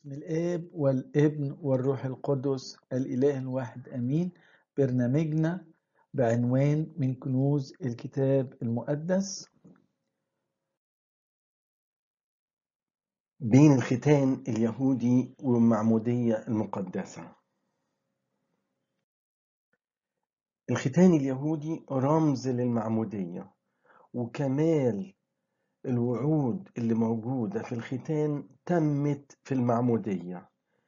باسم الآب والابن والروح القدس الإله الواحد آمين برنامجنا بعنوان من كنوز الكتاب المقدس بين الختان اليهودي والمعمودية المقدسة الختان اليهودي رمز للمعمودية وكمال الوعود اللي موجودة في الختان تمت في المعمودية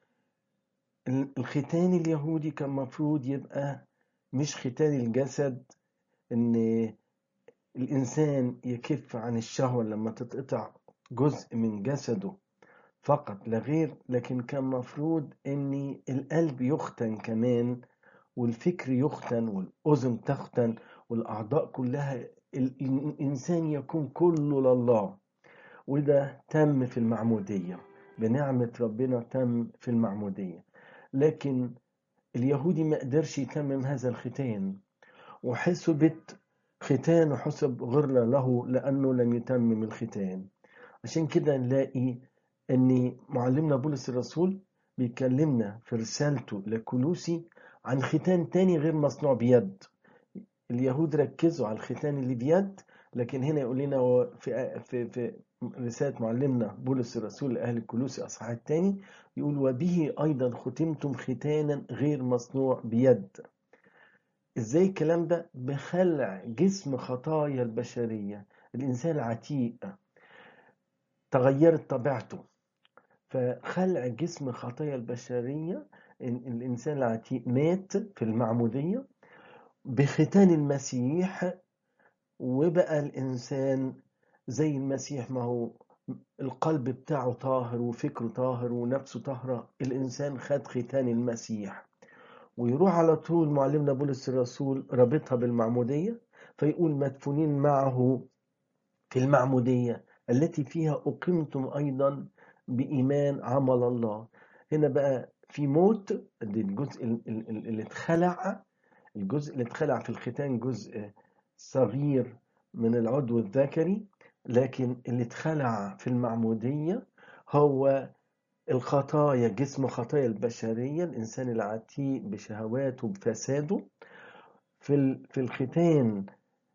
الختان اليهودي كان مفروض يبقى مش ختان الجسد ان الانسان يكف عن الشهوة لما تتقطع جزء من جسده فقط لا غير لكن كان مفروض ان القلب يختن كمان والفكر يختن والاذن تختن والاعضاء كلها الإنسان يكون كله لله وده تم في المعمودية بنعمة ربنا تم في المعمودية لكن اليهودي ما قدرش يتمم هذا الختان وحسبت ختان حسب غرة له لأنه لم يتمم الختان عشان كده نلاقي أن معلمنا بولس الرسول بيكلمنا في رسالته لكلوسي عن ختان تاني غير مصنوع بيد اليهود ركزوا على الختان اللي بيد لكن هنا يقول لنا في في في رسالة معلمنا بولس الرسول لأهل الكلوسي أصحاح الثاني يقول وبه أيضا ختمتم ختانا غير مصنوع بيد إزاي الكلام ده بخلع جسم خطايا البشرية الإنسان العتيق تغيرت طبيعته فخلع جسم خطايا البشرية الإنسان العتيق مات في المعمودية بختان المسيح وبقى الإنسان زي المسيح ما هو القلب بتاعه طاهر وفكره طاهر ونفسه طاهرة الإنسان خد ختان المسيح ويروح على طول معلمنا بولس الرسول رابطها بالمعمودية فيقول مدفونين معه في المعمودية التي فيها أقمتم أيضا بإيمان عمل الله هنا بقى في موت الجزء اللي اتخلع الجزء اللي اتخلع في الختان جزء صغير من العضو الذكري لكن اللي اتخلع في المعمودية هو الخطايا جسم خطايا البشرية الإنسان العتيق بشهواته بفساده في في الختان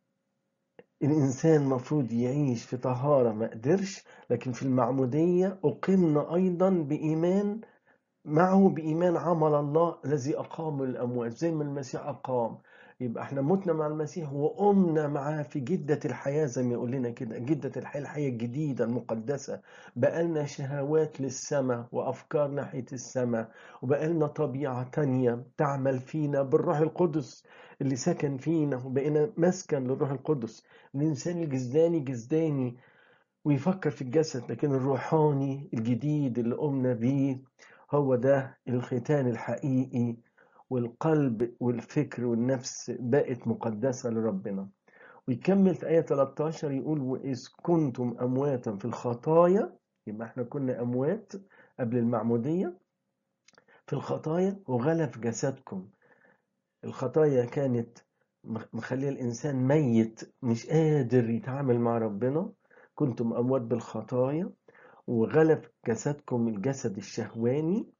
الإنسان مفروض يعيش في طهارة ما قدرش لكن في المعمودية أقمنا أيضا بإيمان معه بإيمان عمل الله الذي أقام الأموات زي ما المسيح أقام يبقى احنا متنا مع المسيح وقمنا معاه في جدة الحياة زي ما يقول لنا كده جدة الحياة الحياة الجديدة المقدسة بقالنا شهوات للسماء وأفكار ناحية السماء وبقالنا طبيعة تانية تعمل فينا بالروح القدس اللي سكن فينا وبقينا مسكن للروح القدس الإنسان الجزداني جزداني ويفكر في الجسد لكن الروحاني الجديد اللي قمنا بيه هو ده الختان الحقيقي والقلب والفكر والنفس بقت مقدسة لربنا ويكمل في آية 13 يقول وإذ كنتم أمواتا في الخطايا يبقى احنا كنا أموات قبل المعمودية في الخطايا وغلف جسدكم الخطايا كانت مخليه الإنسان ميت مش قادر يتعامل مع ربنا كنتم أموات بالخطايا وغلف جسدكم الجسد الشهواني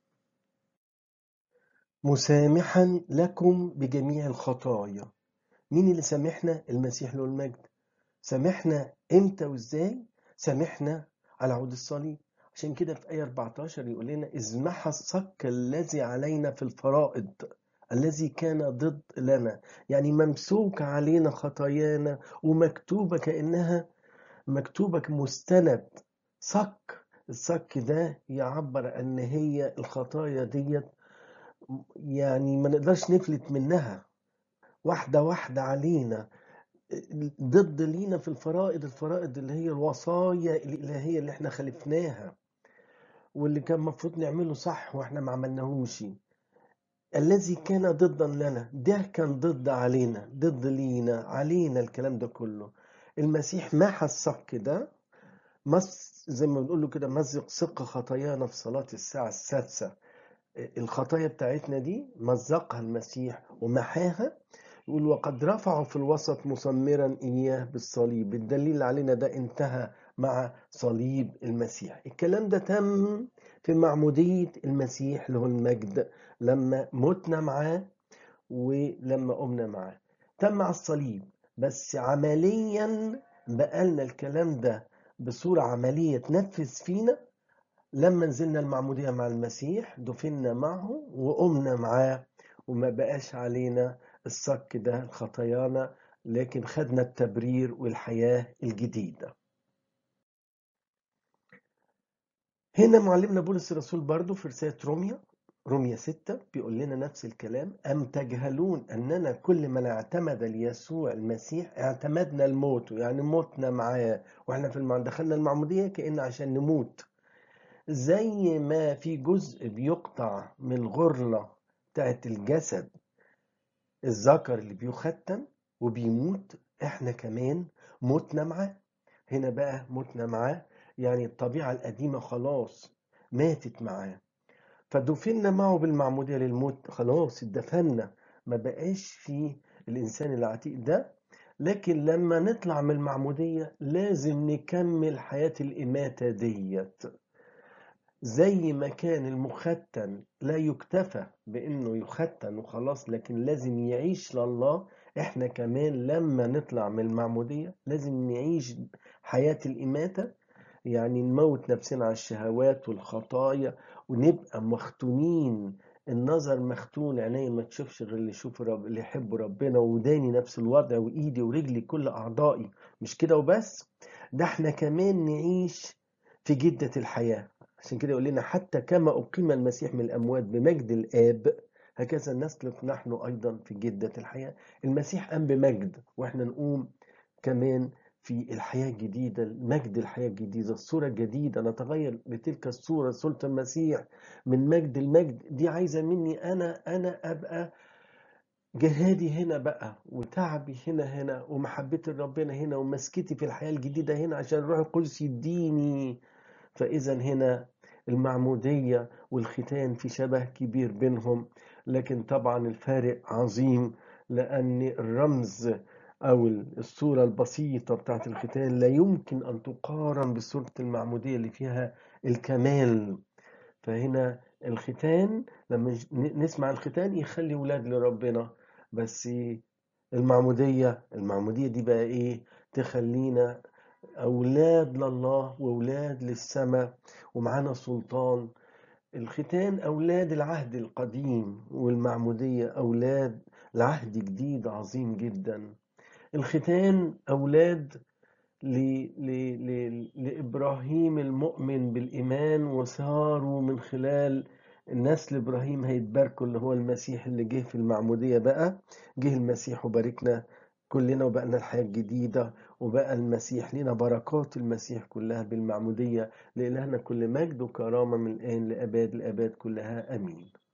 مسامحا لكم بجميع الخطايا مين اللي سامحنا المسيح له المجد سامحنا امتى وازاي سامحنا على عود الصليب عشان كده في آية 14 يقول لنا إذ محى الصك الذي علينا في الفرائض الذي كان ضد لنا يعني ممسوك علينا خطايانا ومكتوبة كأنها مكتوبة مستند صك الصك ده يعبر ان هي الخطايا ديت يعني ما نقدرش نفلت منها واحدة واحدة علينا ضد لينا في الفرائض الفرائض اللي هي الوصايا الإلهية اللي احنا خلفناها واللي كان المفروض نعمله صح واحنا ما عملناهوش الذي كان ضدا لنا ده كان ضد علينا ضد لينا علينا الكلام ده كله المسيح محى الصك ده مس زي ما بنقول له كده مزق سق خطايانا في صلاة الساعة السادسة الخطايا بتاعتنا دي مزقها المسيح ومحاها يقول وقد رفعوا في الوسط مسمرا إياه بالصليب الدليل علينا ده انتهى مع صليب المسيح الكلام ده تم في معمودية المسيح اللي هو المجد لما متنا معاه ولما قمنا معاه تم على الصليب بس عمليا بقالنا الكلام ده بصورة عملية تنفذ فينا لما نزلنا المعمودية مع المسيح دفنا معه وقمنا معاه وما بقاش علينا الصك ده خطايانا لكن خدنا التبرير والحياة الجديدة هنا معلمنا بولس الرسول برضو في رسالة روميا روميا 6 بيقول لنا نفس الكلام أم تجهلون أننا كل من اعتمد ليسوع المسيح اعتمدنا الموت يعني متنا معاه واحنا في المع... دخلنا المعمودية كأن عشان نموت زي ما في جزء بيقطع من الغرلة بتاعت الجسد الذكر اللي بيختن وبيموت احنا كمان متنا معاه هنا بقى متنا معاه يعني الطبيعة القديمة خلاص ماتت معاه فدفنا معه بالمعمودية للموت خلاص اتدفنا ما بقاش في الإنسان العتيق ده لكن لما نطلع من المعمودية لازم نكمل حياة الإماتة ديت زي ما كان المختن لا يكتفى بانه يختن وخلاص لكن لازم يعيش لله احنا كمان لما نطلع من المعمودية لازم نعيش حياة الإماتة يعني نموت نفسنا على الشهوات والخطايا ونبقى مختونين النظر مختون عيني ما تشوفش غير اللي يشوف رب اللي يحب ربنا وداني نفس الوضع وايدي ورجلي كل اعضائي مش كده وبس ده احنا كمان نعيش في جدة الحياة عشان كده يقول لنا حتى كما أقيم المسيح من الأموات بمجد الآب هكذا نسلك نحن أيضا في جدة الحياة المسيح قام بمجد وإحنا نقوم كمان في الحياة الجديدة المجد الحياة الجديدة الصورة الجديدة نتغير لتلك الصورة صورة المسيح من مجد المجد دي عايزة مني أنا أنا أبقى جهادي هنا بقى وتعبي هنا هنا ومحبتي لربنا هنا ومسكتي في الحياة الجديدة هنا عشان الروح القدس يديني فإذا هنا المعمودية والختان في شبه كبير بينهم لكن طبعا الفارق عظيم لأن الرمز أو الصورة البسيطة بتاعت الختان لا يمكن أن تقارن بصورة المعمودية اللي فيها الكمال فهنا الختان لما نسمع الختان يخلي ولاد لربنا بس المعمودية المعمودية دي بقى إيه تخلينا أولاد لله وأولاد للسماء ومعانا سلطان الختان أولاد العهد القديم والمعمودية أولاد العهد جديد عظيم جدا الختان أولاد ل... ل... ل... لإبراهيم المؤمن بالإيمان وصاروا من خلال نسل إبراهيم هيتباركوا اللي هو المسيح اللي جه في المعمودية بقى جه المسيح وباركنا كلنا وبقنا الحياة الجديدة وبقى المسيح لنا بركات المسيح كلها بالمعمودية لإلهنا كل مجد وكرامة من الآن لأباد الآباد كلها أمين